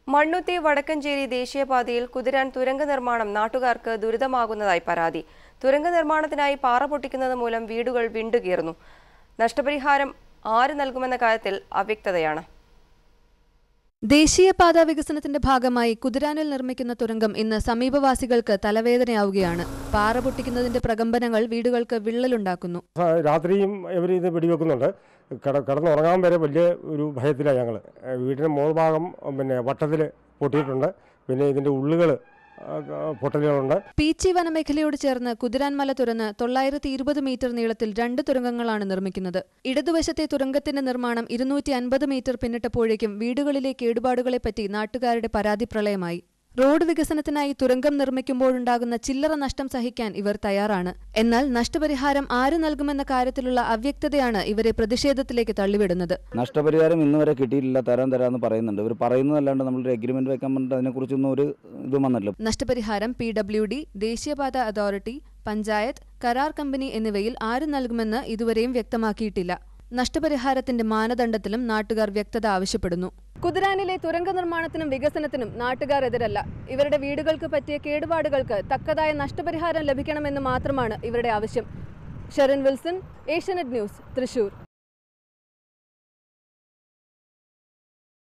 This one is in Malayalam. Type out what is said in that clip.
മണ്ണുത്തി വടക്കഞ്ചേരി ദേശീയപാതയിൽ കുതിരാൻ തുരങ്ക നിർമ്മാണം നാട്ടുകാർക്ക് ദുരിതമാകുന്നതായി പരാതി തുരങ്ക നിർമ്മാണത്തിനായി പാറ പൊട്ടിക്കുന്നത് മൂലം വീടുകൾ വിണ്ടുകീറുന്നു നഷ്ടപരിഹാരം ആര് നൽകുമെന്ന കാര്യത്തിൽ അവ്യക്തതയാണ് ദേശീയപാതാ വികസനത്തിന്റെ ഭാഗമായി കുതിരാനിൽ നിർമ്മിക്കുന്ന തുരങ്കം ഇന്ന് സമീപവാസികൾക്ക് തലവേദനയാവുകയാണ് പാറ പൊട്ടിക്കുന്നതിന്റെ പ്രകമ്പനങ്ങൾ വീടുകൾക്ക് വിള്ളലുണ്ടാക്കുന്നു ആ, രാത്രിയും ഇവർ ഇത് വെടിവെക്കുന്നുണ്ട് കിട കിടന്നുറങ്ങാൻ വരെ വലിയ ഒരു ഭയത്തിലാണ് ഞങ്ങൾ വീടിൻ്റെ മോൾ ഭാഗം പിന്നെ വട്ടത്തിൽ പൊട്ടിയിട്ടുണ്ട് പിന്നെ ഇതിൻ്റെ ഉള്ളുകൾ പൊട്ടലുകളുണ്ട് പീച്ചി വനമേഖലയോട് ചേർന്ന് കുതിരാൻമല തുരന്ന് തൊള്ളായിരത്തി ഇരുപത് മീറ്റർ നീളത്തിൽ രണ്ട് തുരങ്കങ്ങളാണ് നിർമ്മിക്കുന്നത് ഇടതുവശത്തെ തുരങ്കത്തിന്റെ നിർമ്മാണം ഇരുന്നൂറ്റി അൻപത് മീറ്റർ പിന്നിട്ടപ്പോഴേക്കും വീടുകളിലെ കേടുപാടുകളെപ്പറ്റി നാട്ടുകാരുടെ പരാതി പ്രളയമായി റോഡ് വികസനത്തിനായി തുരങ്കം നിർമ്മിക്കുമ്പോഴുണ്ടാകുന്ന ചില്ലറ നഷ്ടം സഹിക്കാൻ ഇവർ തയ്യാറാണ് എന്നാൽ നഷ്ടപരിഹാരം ആര് നൽകുമെന്ന കാര്യത്തിലുള്ള അവ്യക്തതയാണ് ഇവരെ പ്രതിഷേധത്തിലേക്ക് തള്ളിവിടുന്നത് നഷ്ടപരിഹാരം ഇന്ന് വരെ കിട്ടിയിട്ടില്ല തരാൻ തരാമെന്ന് പറയുന്നുണ്ട് ഇവർ പറയുന്നതല്ലാണ്ട് നമ്മളൊരു എഗ്രിമെന്റ് വെക്കാൻ പറഞ്ഞിട്ട് അതിനെക്കുറിച്ചൊന്നും ഒരു ഇതും വന്നിട്ടില്ല നഷ്ടപരിഹാരം പി ഡബ്ല്യു ഡി ദേശീയപാത അതോറിറ്റി പഞ്ചായത്ത് കരാർ കമ്പനി എന്നിവയിൽ ആര് നൽകുമെന്ന് ഇതുവരെയും വ്യക്തമാക്കിയിട്ടില്ല നഷ്ടപരിഹാരത്തിന്റെ മാനദണ്ഡത്തിലും നാട്ടുകാർ വ്യക്തത ആവശ്യപ്പെടുന്നു കുതിരാനിലെ തുരങ്ക നിർമ്മാണത്തിനും വികസനത്തിനും നാട്ടുകാർ എതിരല്ല ഇവരുടെ വീടുകൾക്ക് പറ്റിയ കേടുപാടുകൾക്ക് തക്കതായ നഷ്ടപരിഹാരം ലഭിക്കണമെന്ന് മാത്രമാണ് ഇവരുടെ ആവശ്യം ഷെറിൻ വിൽസൺ ഏഷ്യനെറ്റ് ന്യൂസ് തൃശൂർ